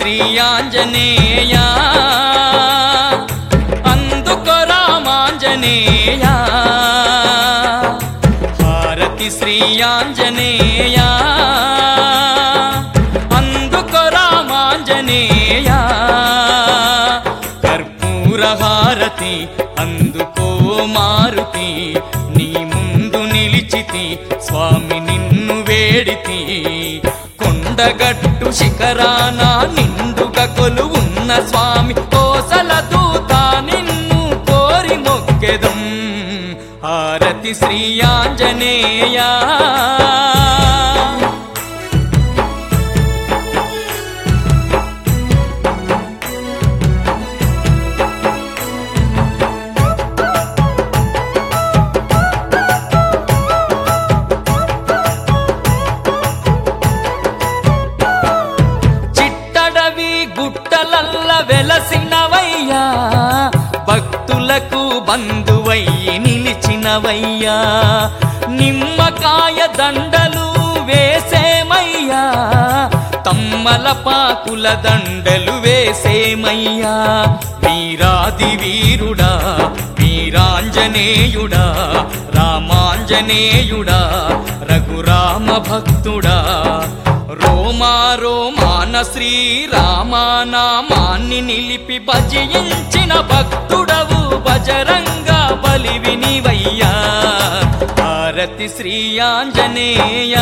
శ్రీ ఆంజనేయ అందుకో రామాంజనేయ హారతి శ్రీ ఆంజనేయ అందుకో రామాంజనేయ కర్పూర హారతి అందుకో మారుతి నీ ముందు నిలిచితి స్వామి నిన్ను వేడితి కొండగట్టు శిఖరాన నిండుగా కొలువున్న స్వామి కోసల దూత నిన్ను కోరి మొక్కెదం హారతి శ్రీ ఆంజనేయ చిట్టడవి గుట్టలల్ల వెలసినవయ్యా భక్తులకు బంధువయ్యి నిలిచినవయ్యా నిమ్మకాయ దండలు వేసేమయ్యా తమ్మల పాకుల దండలు వేసేమయ్యా వీరాది వీరుడా వీరాంజనేయుడా రామాంజనేయుడా రఘురామ భక్తుడా రోమా రోమాన శ్రీరామానామాన్ని నిలిపి భజయించిన భక్తుడవు బజరంగ బలి వినివయ్యా భారతి శ్రీ ఆంజనేయ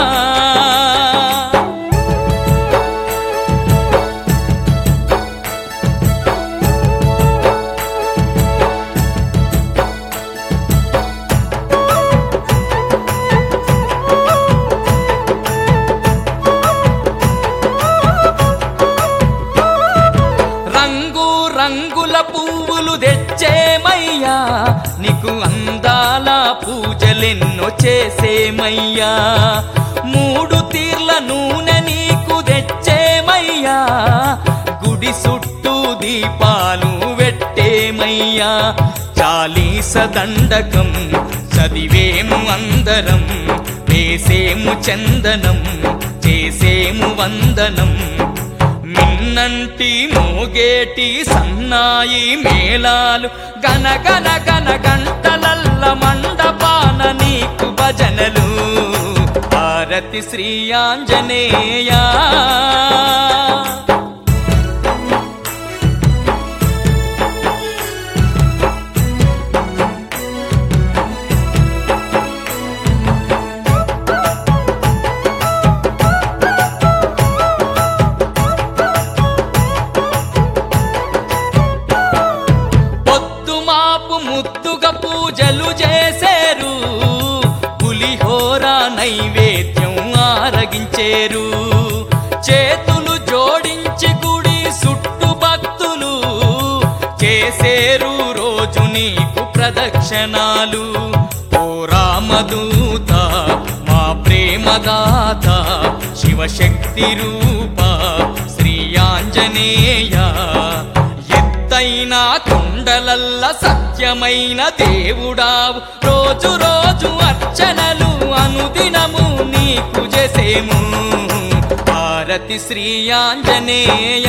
రంగు రంగుల పువ్వులు తెచ్చేమయ్యా నీకు అందాల పూజలెన్నో చేసేమయ్యా మూడు తీర్ల నూనె నీకు తెచ్చేమయ్యా గుడి చుట్టూ దీపాలు పెట్టేమయ్యా చాలీస దండకం చదివేము అందరం వేసేము చందనం చేసేము వందనం మిన్నంటి మోగేటి సన్నాయి మేళాలు గన గన గన గంటలల్ల మండపాన నీకు భజనలు భారతి శ్రీ ఆంజనేయ పొద్దు మాపు ముద్దుగా పూజలు చేసేరు పులిహోర నైవేద్యం ఆరగించేరు చేతులు జోడించి గుడి చుట్టు భక్తులు చేసేరు రోజు నీకు ప్రదక్షిణాలు ఓ రామదూత మా ప్రేమదాత శివశక్తి రూప శ్రీ ఆంజనేయ ఎత్తైన కొండలల్ల సత్యమైన దేవుడావు రోజు రోజు అర్చనలు అనుదినము నీకు చేసేము భారతి శ్రీ ఆంజనేయ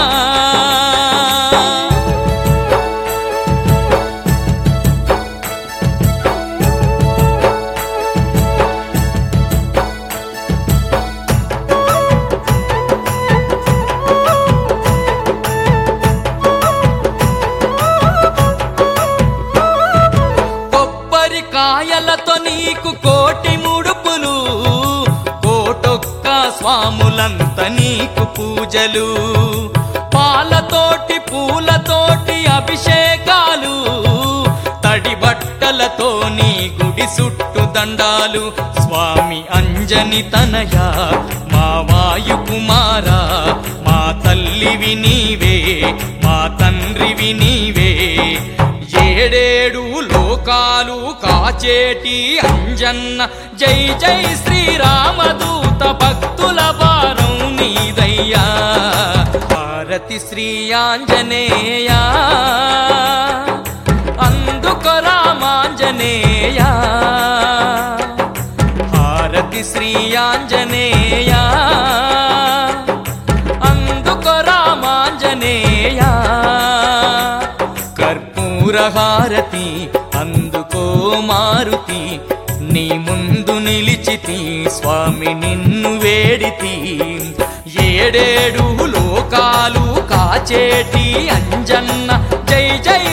కొబ్బరికాయలతో నీకు కోటి ముడుపులు కోటొక్క స్వాములంత నీకు పూజలు పాలతోటి పూలతోటి అభిషేకాలు తడి బట్టలతో నీ గుడి చుట్టు దండాలు స్వామి అంజని తనయ మా వాయు కుమారా మా తల్లివి నీవే మా తండ్రివి నీవే ఏడేడు లోకాలు కాచేటి అంజన్న జై జై శ్రీరామదూత భక్తుల భారం నీదయ్యా భారతి శ్రీ ఆంజనేయ అందుకు రామాంజనేయ హారతి శ్రీ ఆంజనేయ అందుకు హారతి అందుకో మారుతి నీ ముందు నిలిచితి స్వామి నిన్ను వేడితి ఏడేడు లోకాలు కాచేటి అంజన్న జై జై